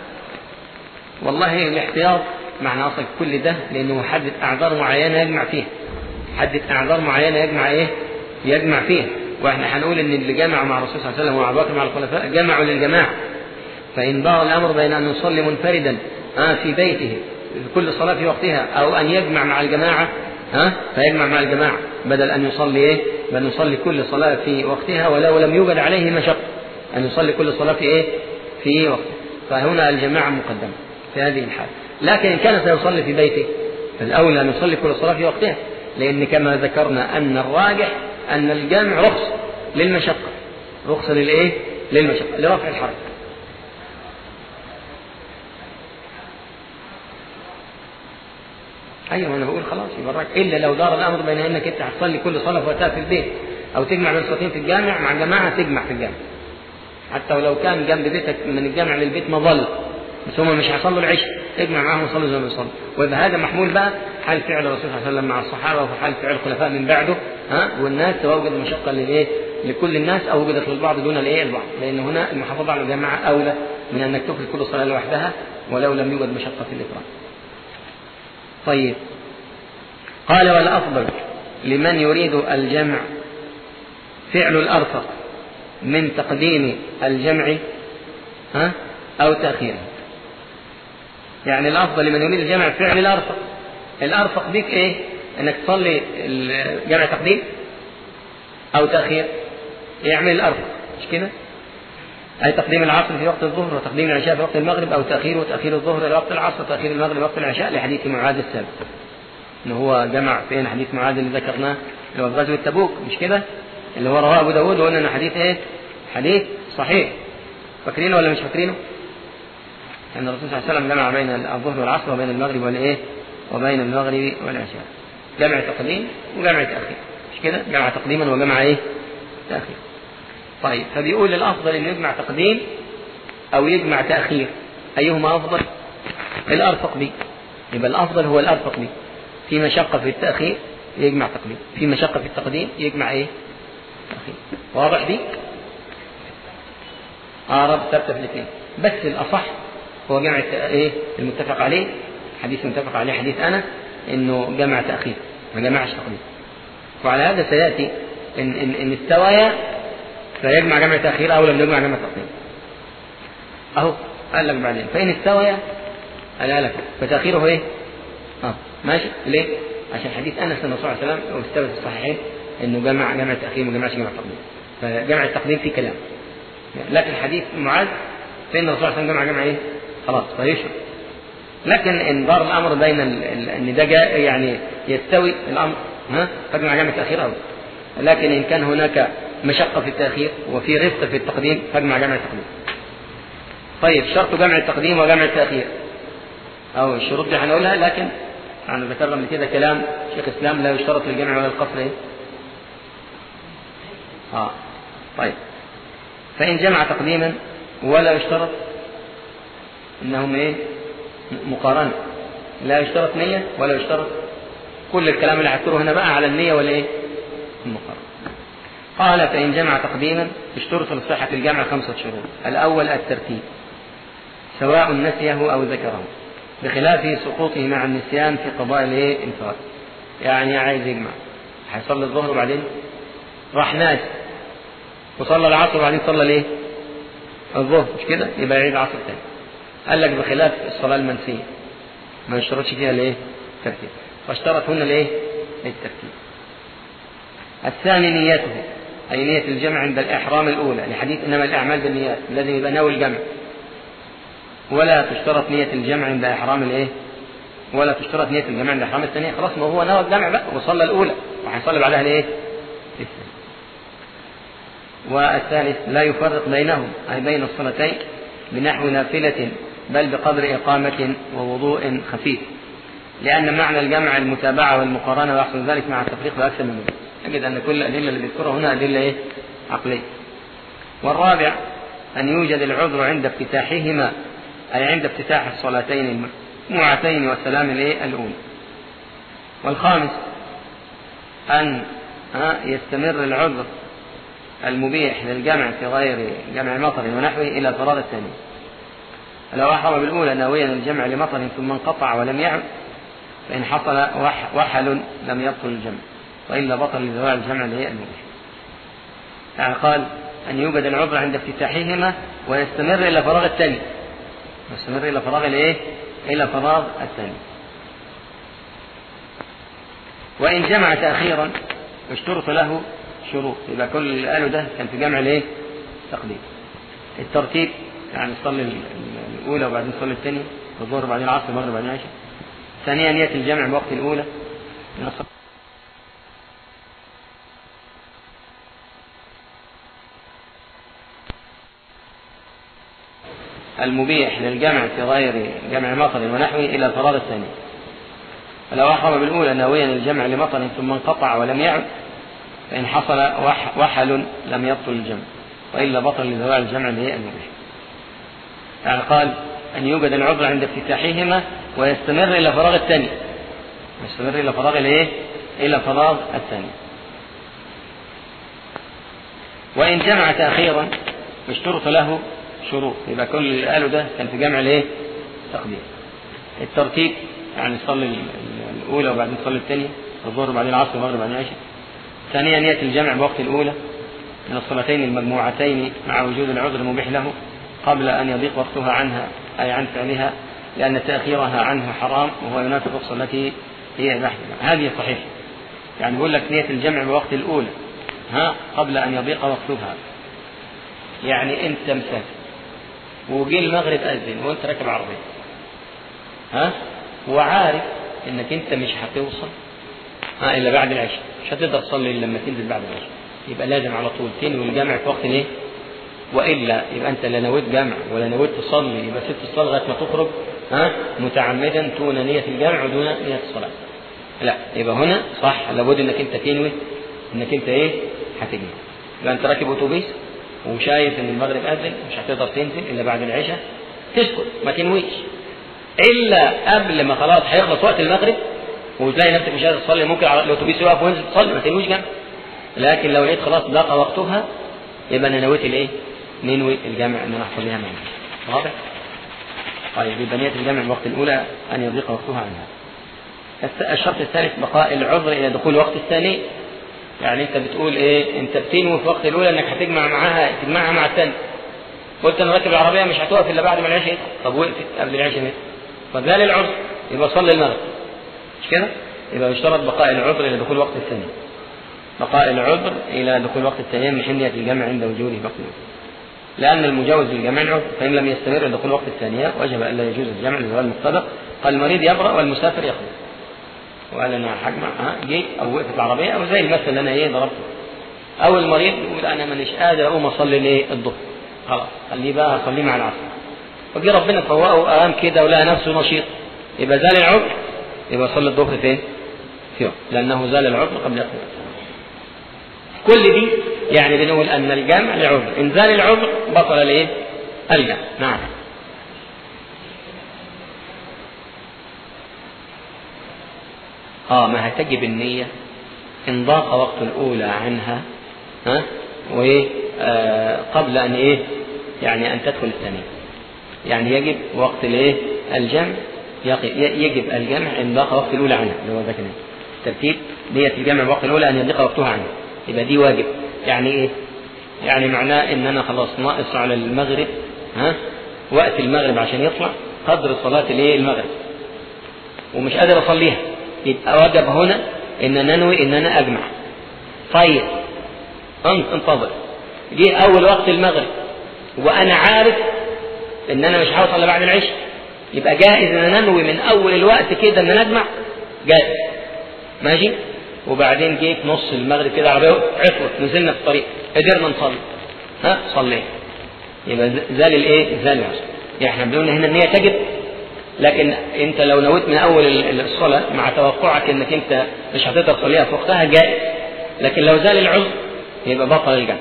والله الاحتياط معنى أصل كل ده لأنه حدد أعذار معينة يجمع فيها حدد أعذار معينة يجمع إيه يجمع فيها واحنا هنقول ان اللي جمع مع الرسول صلى الله عليه وسلم وابو بكر مع الخلفاء جمعوا للجماعه فان ضاع الامر بين ان يصلي منفردا آه في بيته في كل صلاه في وقتها او ان يجمع مع الجماعه ها فيجمع مع الجماعه بدل ان يصلي ايه بل يصلي كل صلاه في وقتها ولو لم يوجد عليه مشقه ان يصلي كل صلاه في ايه في وقتها فهنا الجماعه مقدمه في هذه الحال لكن ان كان سيصلي في بيته فالاولى ان يصلي كل صلاه في وقتها لان كما ذكرنا ان الراجح أن الجمع رخصة للمشقة رخصة للإيه؟ للمشقة لرفع الحرج أيوة أنا بقول خلاص يبقى إلا لو دار الأمر بين أنك أنت هتصلي كل صلاة في وقتها في البيت أو تجمع بين صلاتين في الجامع مع جماعة تجمع في الجامع حتى ولو كان جنب بيتك من الجامع للبيت مظل بس هم مش هيصلوا العشاء اجمع معاهم وصلوا زي ما يصلوا ويبقى هذا محمول بقى حال فعل الرسول صلى الله عليه وسلم مع الصحابه وفي حال فعل الخلفاء من بعده ها والناس سواء وجد مشقه للايه لكل الناس او وجدت للبعض دون الايه البعض لان هنا المحافظه على الجماعه اولى من انك تفرد كل صلاه لوحدها ولو لم يوجد مشقه في الافراد. طيب قال والافضل لمن يريد الجمع فعل الارفق من تقديم الجمع ها او تاخيره يعني الافضل لمن يريد الجمع فعل الارفق الارفق بك ايه انك تصلي جمع تقديم او تاخير يعمل الارفق مش كده أي تقديم العصر في وقت الظهر وتقديم العشاء في وقت المغرب أو تأخير وتأخير الظهر إلى وقت العصر وتأخير المغرب وقت العشاء لحديث معاذ السابق. إن هو جمع فين حديث معاذ اللي ذكرناه اللي هو في غزوة تبوك مش كده؟ اللي هو رواه أبو داود وقلنا إنه حديث إيه؟ حديث صحيح. فاكرينه ولا مش فاكرينه؟ أن الرسول صلى الله عليه وسلم جمع بين الظهر والعصر وبين المغرب والإيه؟ وبين المغرب والعشاء. جمع تقديم وجمع تأخير. مش كده؟ جمع تقديما وجمع إيه؟ تأخير. طيب فبيقول الأفضل إنه يجمع تقديم أو يجمع تأخير. أيهما أفضل؟ الأرفق بي. يبقى الأفضل هو الأرفق بي. في مشقة في التأخير يجمع تقديم. في مشقة في التقديم يجمع إيه؟ تأخير. واضح دي؟ اه رب ثابته في الاثنين بس الاصح هو جمع ايه المتفق عليه حديث متفق عليه حديث انا انه جمع تاخير ما جمعش تقديم وعلى هذا سياتي ان ان ان استويا فيجمع جمع تاخير او لم يجمع جمع تقديم اهو قال لك بعدين فان استويا قال لك فتاخيره ايه؟ اه ماشي ليه؟ عشان حديث انس النبي صلى الله عليه وسلم واستوى في الصحيحين انه جمع جمع تاخير ما جمعش جمع تقديم فجمع التقديم في كلام لكن حديث معاذ فإن الرسول صلى الله عليه وسلم جمع جمع إيه؟ خلاص فيشرب لكن إن دار الأمر بين إن ده جاء يعني يستوي الأمر ها فجمع جمع تأخير أو لكن إن كان هناك مشقة في التأخير وفي رفق في التقديم فجمع جمع التقديم طيب شرط جمع التقديم وجمع التأخير أو الشروط دي هنقولها لكن أنا ذكرنا قبل كده كلام شيخ الإسلام لا يشترط للجمع ولا القصر إيه؟ آه طيب فإن جمع تقديما ولا يشترط انهم ايه مقارنة لا يشترط نية ولا يشترط كل الكلام اللي هذكره هنا بقى على النية ولا ايه المقارنة قال فإن جمع تقديما اشترط لصحة الجمع خمسة شروط الأول الترتيب سواء نسيه أو ذكره بخلاف سقوطه مع النسيان في قضاء الايه الفرد يعني عايز يجمع هيصلي الظهر وبعدين راح ناس وصلى العصر وبعدين صلى الايه؟ الظهر مش كده؟ يبقى يعيد العصر تاني. قال لك بخلاف الصلاة المنسية ما يشترطش فيها الايه؟ الترتيب. فاشترط هنا الايه؟ الترتيب. الثاني نيته أي نية الجمع عند الإحرام الأولى لحديث إنما الأعمال بالنيات لازم يبقى ناوي الجمع ولا تشترط نية الجمع عند إحرام الإيه؟ ولا تشترط نية الجمع عند إحرام الثانية خلاص ما هو نوى الجمع بقى وصلى الأولى وهيصلي بعدها الإيه؟ والثالث لا يفرق بينهم أي بين الصلاتين بنحو نافلة بل بقدر إقامة ووضوء خفيف لأن معنى الجمع المتابعة والمقارنة ويحصل ذلك مع التفريق بأكثر من ذلك نجد أن كل الأدلة اللي بيذكرها هنا أدلة إيه؟ عقلية والرابع أن يوجد العذر عند افتتاحهما أي عند افتتاح الصلاتين المجموعتين والسلام الإيه؟ الأولى والخامس أن يستمر العذر المبيح للجمع في غير جمع مطر ونحوه إلى فراغ الثاني لو أحرم بالأولى ناويا الجمع لمطر ثم انقطع ولم يعد فإن حصل وحل لم يبطل الجمع وإلا بطل لزوال الجمع اللي هي المبيح يعني قال أن يوجد العذر عند افتتاحهما ويستمر إلى فراغ الثاني يستمر إلى فراغ الإيه؟ إلى فراغ الثاني وإن جمع تأخيرا اشترط له شروط يبقى كل اللي قاله ده كان في جمع الايه؟ تقديم الترتيب يعني صلي الأولى وبعدين صلي الثانية الظهر وبعدين العصر المغرب وبعدين العشاء ثانيا نية الجمع بوقت الأولى المبيح للجمع في غير جمع مطر ونحوه إلى الفراغ الثاني فلو أحرم بالأولى ناويا الجمع لمطر ثم انقطع ولم يعد فإن حصل وحل لم يبطل الجمع وإلا بطل لزوال الجمع به المبيح يعني قال أن يوجد العذر عند افتتاحهما ويستمر إلى فراغ الثاني يستمر إلى فراغ الإيه؟ إلى فراغ الثاني وإن جمع تأخيرا اشترط له شروط يبقى كل اللي قاله ده كان في جمع الايه؟ تقدير الترتيب يعني صلي الأولى وبعدين صلي الثانية الظهر وبعدين العصر والمغرب وبعدين العشاء ثانيا نية الجمع بوقت الأولى من الصلاتين المجموعتين مع وجود العذر المبيح له قبل أن يضيق وقتها عنها أي عن فعلها لأن تأخيرها عنه حرام وهو ينافي الرخصة التي هي بحث هذه صحيح يعني بيقول لك نية الجمع بوقت الأولى ها قبل أن يضيق وقتها يعني أنت مسافر وجي المغرب أذن وأنت راكب عربية ها وعارف إنك أنت مش هتوصل ها إلا بعد العشاء مش هتقدر تصلي إلا لما تنزل بعد العشاء يبقى لازم على طول تنوي الجمع في وقت الايه؟ والا يبقى انت لا نويت جمع ولا نويت تصلي يبقى سبت الصلاه لغايه ما تخرج ها متعمدا دون نيه الجمع ودون نيه الصلاه. لا يبقى هنا صح لابد انك انت تنوي انك انت ايه؟ هتجي. يبقى انت راكب اتوبيس وشايف ان المغرب اذن مش هتقدر تنزل الا بعد العشاء تسكت ما تنويش الا قبل ما خلاص هيخلص وقت المغرب وتلاقي نفسك مش قادر تصلي ممكن على الاتوبيس يقف وينزل تصلي ما تنويش جمع. لكن لو لقيت خلاص ضاق وقتها يبقى انا نويت الايه؟ ننوي الجمع ان انا احصل لها معنا. واضح؟ طيب يبقى نية الجمع الوقت الأولى أن يضيق وقتها عنها. الشرط الثالث بقاء العذر إلى دخول وقت الثاني. يعني أنت بتقول إيه؟ أنت بتنوي في وقت الأولى إنك هتجمع معاها تجمعها مع الثاني. قلت أنا راكب العربية مش هتقف إلا بعد ما العشاء طب وقفت قبل العشاء متى؟ فده للعذر يبقى صلي المغرب. مش كده؟ يبقى يشترط بقاء العذر إلى دخول وقت الثاني. بقاء العذر إلى دخول وقت التيمم من حمية الجمع عند وجوده وقت العذر. لأن المجاوز للجمع العذر فإن لم يستمر إلى دخول وقت الثانية وجب ألا يجوز الجمع لزوال المفترق قال المريض يبرأ والمسافر يخرج. وقال أنا هجمع ها جيت أو وقفت العربية أو زي المثل اللي أنا إيه ضربته. أو المريض يقول أنا مانيش قادر أقوم أصلي الإيه الظهر. خلاص خليه بقى أصليه مع العصر. وجي ربنا فوقه وقام كده ولقى نفسه نشيط. يبقى زال العذر يبقى صلي الظهر فين؟ في يوم لأنه زال العذر قبل يقوم كل دي يعني بنقول ان الجمع لعذر انزال العذر بطل الايه الجمع نعم اه ما هتجب النية ان ضاق وقت الاولى عنها ها وايه آه قبل ان ايه يعني ان تدخل الثانية يعني يجب وقت الايه الجمع يجب الجمع ان ضاق وقت الاولى عنها اللي هو ذاك ترتيب نية الجمع وقت الاولى ان يضيق وقتها عنها يبقى دي واجب يعني ايه يعني معناه ان انا خلاص ناقص على المغرب ها وقت المغرب عشان يطلع قدر صلاة الايه المغرب ومش قادر اصليها يبقى وجب هنا ان انا انوي ان انا اجمع طيب انت انتظر جه اول وقت المغرب وانا عارف ان انا مش هوصل الا بعد العشاء يبقى جاهز ان انا انوي من اول الوقت كده ان انا اجمع جاهز ماشي وبعدين جه في نص المغرب كده عربيه عطلت نزلنا في الطريق قدرنا نصلي ها صلينا يبقى زال الايه زال العصر يعني احنا بنقول هنا النية تجب لكن انت لو نويت من اول الصلاة مع توقعك انك انت مش هتقدر تصليها في وقتها جائز لكن لو زال العذر يبقى بطل الجمع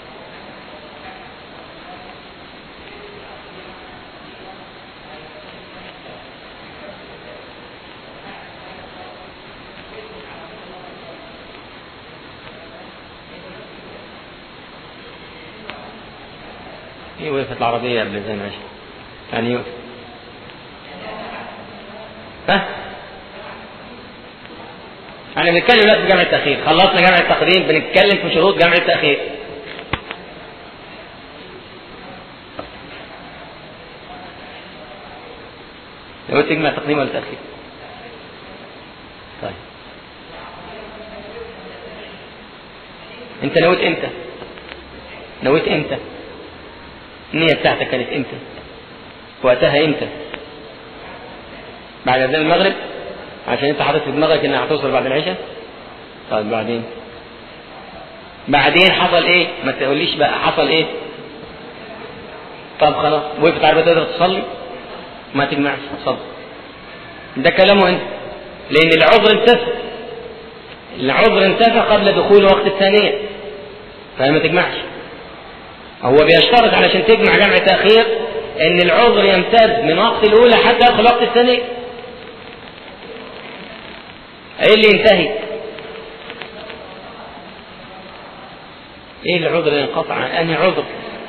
ايه وقفت العربية قبل زي ماشي يعني يوقف ها احنا بنتكلم دلوقتي في جمع التأخير خلصنا جمع التقديم بنتكلم في شروط جمع التأخير لو تجمع تقديم ولا تأخير طيب انت نويت امتى نويت امتى النية بتاعتك كانت امتى وقتها امتى بعد اذان المغرب عشان انت حاطط في دماغك انها هتوصل بعد العشاء طيب بعدين بعدين حصل ايه ما تقوليش بقى حصل ايه طب خلاص وقفت عربية تقدر تصلي ما تجمعش صلي ده كلامه انت لان العذر انتفى العذر انتفى قبل دخول وقت الثانية فما تجمعش هو بيشترط علشان تجمع جمع تأخير ان العذر يمتد من وقت الاولى حتى يدخل وقت الثانية ايه اللي ينتهي ايه العذر اللي انقطع انهي عذر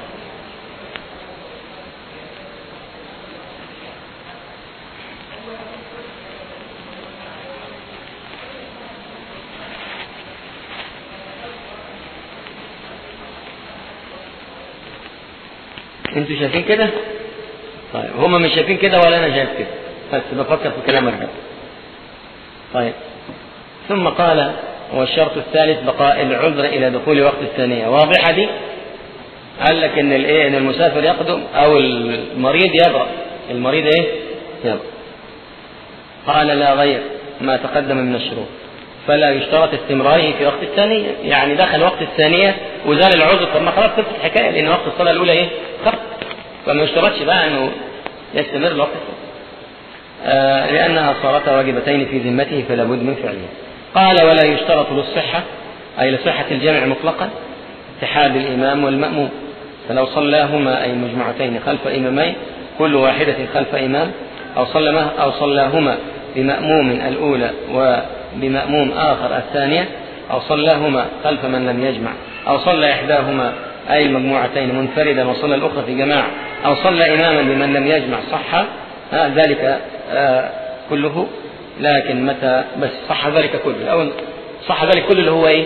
انتوا شايفين كده طيب هما مش شايفين كده ولا انا شايف كده بس بفكر في كلامك ده طيب ثم قال والشرط الثالث بقاء العذر الى دخول وقت الثانيه واضحه دي قال لك ان الايه ان المسافر يقدم او المريض يبرأ المريض ايه يبرأ قال لا غير ما تقدم من الشروط فلا يشترط استمراره في وقت الثانية يعني دخل وقت الثانية وزال العذر طب ما خلاص خلصت الحكاية لأن وقت الصلاة الأولى إيه؟ خلص فما يشترطش بقى أنه يستمر لوقت الثانية آه لأنها صارتا واجبتين في ذمته فلا بد من فعلها قال ولا يشترط للصحة أي لصحة الجمع مطلقا اتحاد الإمام والمأموم فلو صلاهما أي مجموعتين خلف إمامين كل واحدة خلف إمام أو صلى أو صلاهما بمأموم الأولى وبمأموم آخر الثانية أو صلاهما خلف من لم يجمع أو صلى إحداهما أي المجموعتين منفردا وصلى الأخرى في جماعة أو صلى إماما بمن لم يجمع صح ذلك آه كله لكن متى بس صح ذلك كله أو صح ذلك كله اللي هو إيه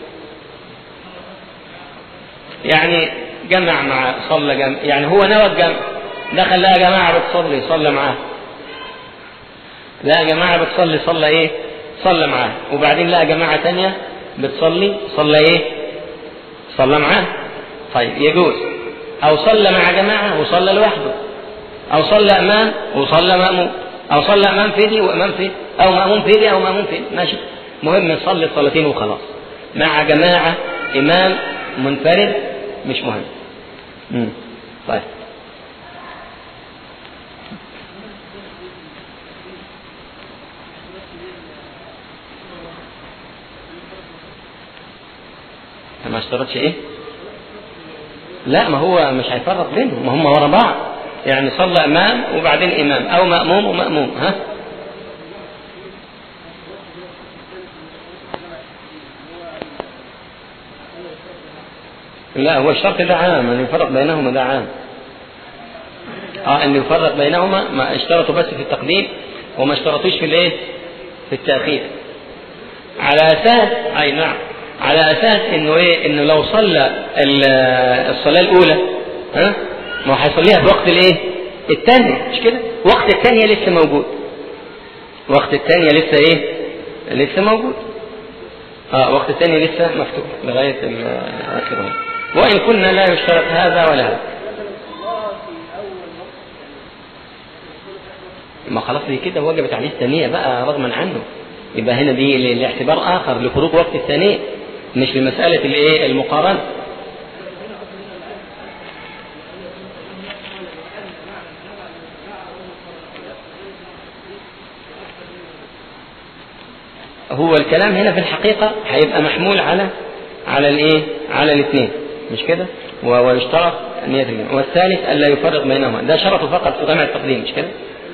يعني جمع مع صلى جمع يعني هو نوى الجمع دخل لها جماعة بتصلي صلى معاه لا جماعة بتصلي صلى ايه صلى معاه وبعدين لقى جماعة تانية بتصلي صلى ايه صلى معاه طيب يجوز او صلى مع جماعة وصلى لوحده او صلى امام وصلى مأموم او صلى امام في دي وامام في او مأموم في دي او مأموم في دي ماشي مهم نصلي الصلاتين وخلاص مع جماعة امام منفرد مش مهم مم. طيب ما اشترطش ايه لا ما هو مش هيفرق بينهم ما هم ورا بعض يعني صلى امام وبعدين امام او ماموم وماموم ها لا هو الشرط ده عام ان يفرق بينهما ده عام اه ان يفرق بينهما ما اشترطوا بس في التقديم وما اشترطوش في الايه في التاخير على اساس اي نعم
على اساس انه ايه انه لو صلى ال- الصلاه الاولى ها ما هو هيصليها في وقت الايه الثانيه مش كده وقت الثانيه لسه موجود وقت الثانيه لسه ايه لسه موجود اه وقت الثانيه لسه مفتوح لغايه ال- اخره وان كنا لا يشترط هذا ولا هذا ما خلاص دي كده وجبت عليه الثانية بقى رغما عنه يبقى هنا دي ل- لاعتبار آخر لخروج وقت الثانية مش لمسألة الايه المقارنة هو الكلام هنا في الحقيقة هيبقى محمول على على الايه على الاثنين مش كده و- ويشترط نية الجمع والثالث ألا يفرق بينهما ده شرط فقط في جمع التقديم مش كده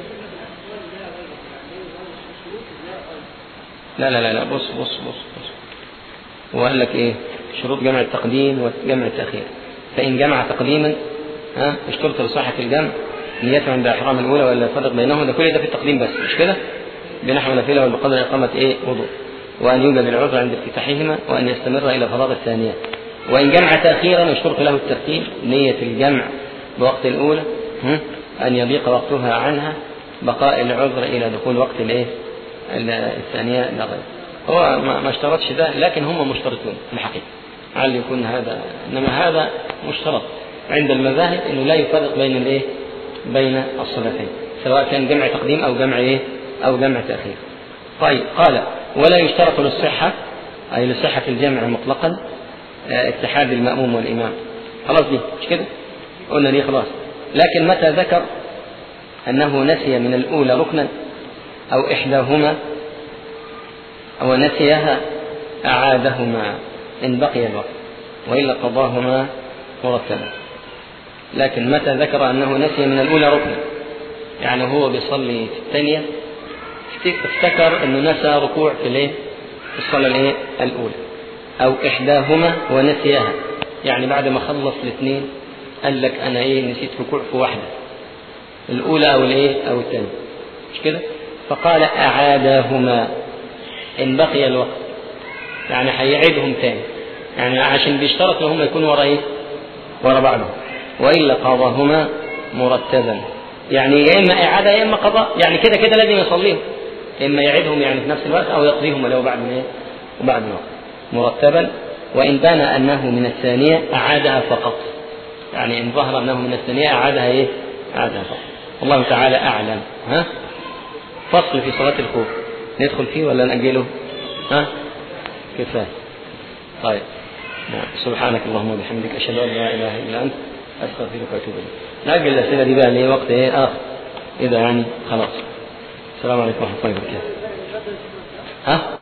لا لا لا لا بص بص بص بص هو قال لك ايه شروط جمع التقديم وجمع التأخير فإن جمع تقديما ها اشترط لصحة الجمع نيته عند إحرام الأولى ولا يفرق بينهما ده كل ده في التقديم بس مش كده بنحو نافلة وبقدر إقامة إيه وضوء وأن يوجد العذر عند افتتاحهما وأن يستمر إلى فراغ الثانية وإن جمع تأخيرا يشترط له الترتيب نية الجمع بوقت الأولى هم؟ أن يضيق وقتها عنها بقاء العذر إلى دخول وقت الإيه ال- الثانية لا غير هو ما ما اشترطش ده لكن هم مشترطون في الحقيقة هل يكون هذا إنما هذا مشترط عند المذاهب إنه لا يفرق بين الإيه بين الصلاتين سواء كان جمع تقديم أو جمع إيه أو جمع تأخير طيب قال ولا يشترط للصحة أي لصحة الجمع مطلقا آه، اتحاد المأموم والإمام خلاص دي مش كده قلنا دي خلاص لكن متى ذكر أنه نسي من الأولى ركنا أو إحداهما أو نسيها أعادهما إن بقي الوقت وإلا قضاهما مرتبا لكن متى ذكر أنه نسي من الأولى ركنا يعني هو بيصلي في الثانية افتكر أنه نسى ركوع في الايه؟ في الصلاة الايه؟ الأولى أو إحداهما ونسيها يعني بعد ما خلص الاثنين قال لك أنا إيه نسيت ركوع في واحدة الأولى أو الإيه أو الثانية مش كده؟ فقال أعاداهما إن بقي الوقت يعني هيعيدهم تاني يعني عشان بيشترط لهم يكونوا ورا إيه؟ ورا بعضهم وإلا قضاهما مرتبا يعني يا إما إعادة يا إما قضاء يعني كده كده لازم يصليهم إما يعيدهم يعني في نفس الوقت أو يقضيهم ولو بعد إيه؟ وبعد الوقت مرتبا وإن بان أنه من الثانية أعادها فقط يعني إن ظهر أنه من الثانية أعادها إيه؟ أعادها فقط والله تعالى أعلم ها فصل في صلاة الخوف ندخل فيه ولا نأجله ها كفاية طيب نعم. سبحانك اللهم وبحمدك أشهد أن لا إله إلا أنت أستغفرك وأتوب إليك نأجل الأسئلة دي بقى ليه وقت إيه آخر إذا يعني خلاص السلام عليكم ورحمة الله وبركاته ها